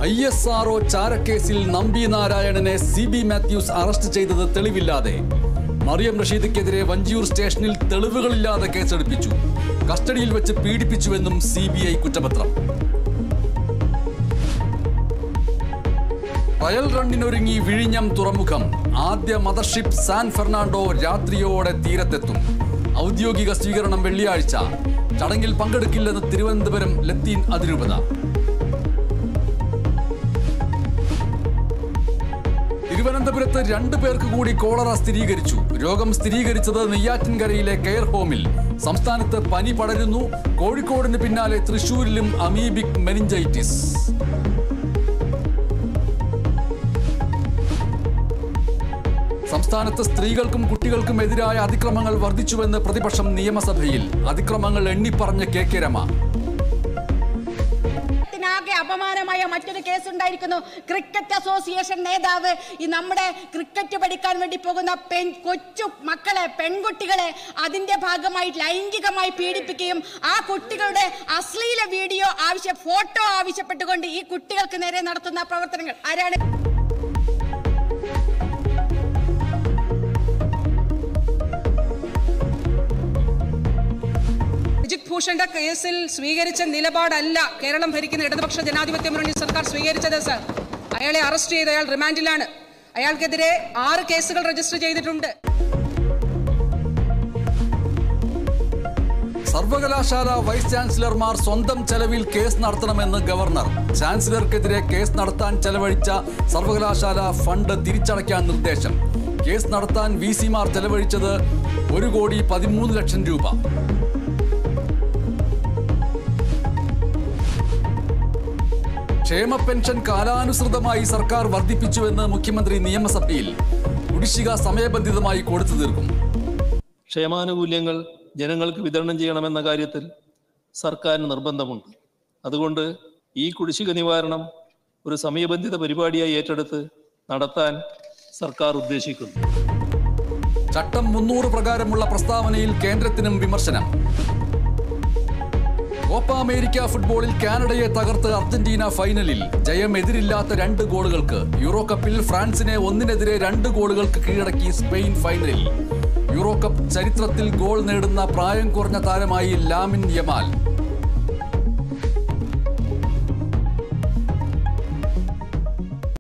I S R O ചാരക്കേസിൽ നമ്പി നാരായണനെ C B Mathews arrest ചെയ്തത് തെളിവില്ലാതെ മറിയം റഷീദയ്ക്കെതിരെ വഞ്ചിയൂർ സ്റ്റേഷനിൽ തെളിവുകളില്ലാതെ കേസെടുപ്പിച്ചു കസ്റ്റഡിയിൽ വെച്ച് പീഡിപ്പിച്ചുവെന്നും സി ബി ഐ കുറ്റപത്രം ട്രയൽ റണ്ണിനൊരുങ്ങി വിഴിഞ്ഞം തുറമുഖം ആദ്യ മദർഷിപ്പ് സാൻ ഫെർണാണ്ടോ രാത്രിയോടെ തീരത്തെത്തും ഔദ്യോഗിക സ്വീകരണം വെള്ളിയാഴ്ച ചടങ്ങിൽ പങ്കെടുക്കില്ലെന്ന് തിരുവനന്തപുരം ലത്തീൻ അതിരൂപത തിരുവനന്തപുരത്ത് രണ്ടു പേർക്ക് കൂടി കോളറ സ്ഥിരീകരിച്ചു രോഗം സ്ഥിരീകരിച്ചത് നെയ്യാറ്റിൻകരയിലെ കെയർ ഹോമിൽ സംസ്ഥാനത്ത് പനി പടരുന്നു കോഴിക്കോടിന് പിന്നാലെ തൃശൂരിലും അമീബിക് മെനിഞ്ചൈറ്റിസ് സംസ്ഥാനത്ത് സ്ത്രീകൾക്കും കുട്ടികൾക്കും എതിരായ അതിക്രമങ്ങൾ വർദ്ധിച്ചുവെന്ന് പ്രതിപക്ഷം നിയമസഭയിൽ അതിക്രമങ്ങൾ എണ്ണിപ്പറഞ്ഞ കെ കെ രമ ാകെ അപമാനമായ മറ്റൊരു കേസ് ഉണ്ടായിരിക്കുന്നു ക്രിക്കറ്റ് അസോസിയേഷൻ നേതാവ് ഈ നമ്മുടെ ക്രിക്കറ്റ് പഠിക്കാൻ വേണ്ടി പോകുന്ന പെൺ കൊച്ചു മക്കളെ പെൺകുട്ടികളെ അതിന്റെ ഭാഗമായി ലൈംഗികമായി പീഡിപ്പിക്കുകയും ആ കുട്ടികളുടെ അശ്ലീല വീഡിയോ ആവശ്യ ഫോട്ടോ ആവശ്യപ്പെട്ടുകൊണ്ട് ഈ കുട്ടികൾക്ക് നേരെ നടത്തുന്ന പ്രവർത്തനങ്ങൾ ആരാണ് അജിത് ഭൂഷന്റെ കേസിൽ സ്വീകരിച്ച നിലപാടല്ല കേരളം ഭരിക്കുന്ന ഇടതുപക്ഷ ജനാധിപത്യ മുന്നണി സർക്കാർ സ്വീകരിച്ചത് സർ അയാളെ അറസ്റ്റ് ചെയ്ത് അയാൾ റിമാൻഡിലാണ് അയാൾക്കെതിരെ ആറ് കേസുകൾ രജിസ്റ്റർ ചെയ്തിട്ടുണ്ട് സർവകലാശാല വൈസ് ചാൻസലർമാർ സ്വന്തം ചെലവിൽ കേസ് നടത്തണമെന്ന് ഗവർണർ ചാൻസലർക്കെതിരെ കേസ് നടത്താൻ ചെലവഴിച്ച സർവകലാശാല ഫണ്ട് തിരിച്ചടയ്ക്കാൻ നിർദ്ദേശം കേസ് നടത്താൻ വി സിമാർ ചെലവഴിച്ചത് ഒരു കോടി പതിമൂന്ന് ലക്ഷം രൂപ ക്ഷേമ പെൻഷൻ കാലാനുസൃതമായി സർക്കാർ വർദ്ധിപ്പിച്ചുവെന്ന് മുഖ്യമന്ത്രി നിയമസഭയിൽ കുടിശ്ശിക സമയബന്ധിതമായി കൊടുത്തു തീർക്കും ക്ഷേമാനുകൂല്യങ്ങൾ ജനങ്ങൾക്ക് വിതരണം ചെയ്യണമെന്ന കാര്യത്തിൽ സർക്കാരിന് നിർബന്ധമുണ്ട് അതുകൊണ്ട് ഈ കുടിശ്ശിക നിവാരണം ഒരു സമയബന്ധിത പരിപാടിയായി ഏറ്റെടുത്ത് നടത്താൻ സർക്കാർ ഉദ്ദേശിക്കുന്നു ചട്ടം മുന്നൂറ് പ്രകാരമുള്ള പ്രസ്താവനയിൽ കേന്ദ്രത്തിനും വിമർശനം കോപ്പ അമേരിക്ക ഫുട്ബോളിൽ കാനഡയെ തകർത്ത് അർജന്റീന ഫൈനലിൽ ജയം എതിരില്ലാത്ത രണ്ട് ഗോളുകൾക്ക് യൂറോ കപ്പിൽ ഫ്രാൻസിനെ ഒന്നിനെതിരെ രണ്ട് ഗോളുകൾക്ക് കീഴടക്കി സ്പെയിൻ ഫൈനലിൽ യൂറോ കപ്പ് ചരിത്രത്തിൽ ഗോൾ നേടുന്ന പ്രായം കുറഞ്ഞ താരമായി ലാമിൻ യമാൽ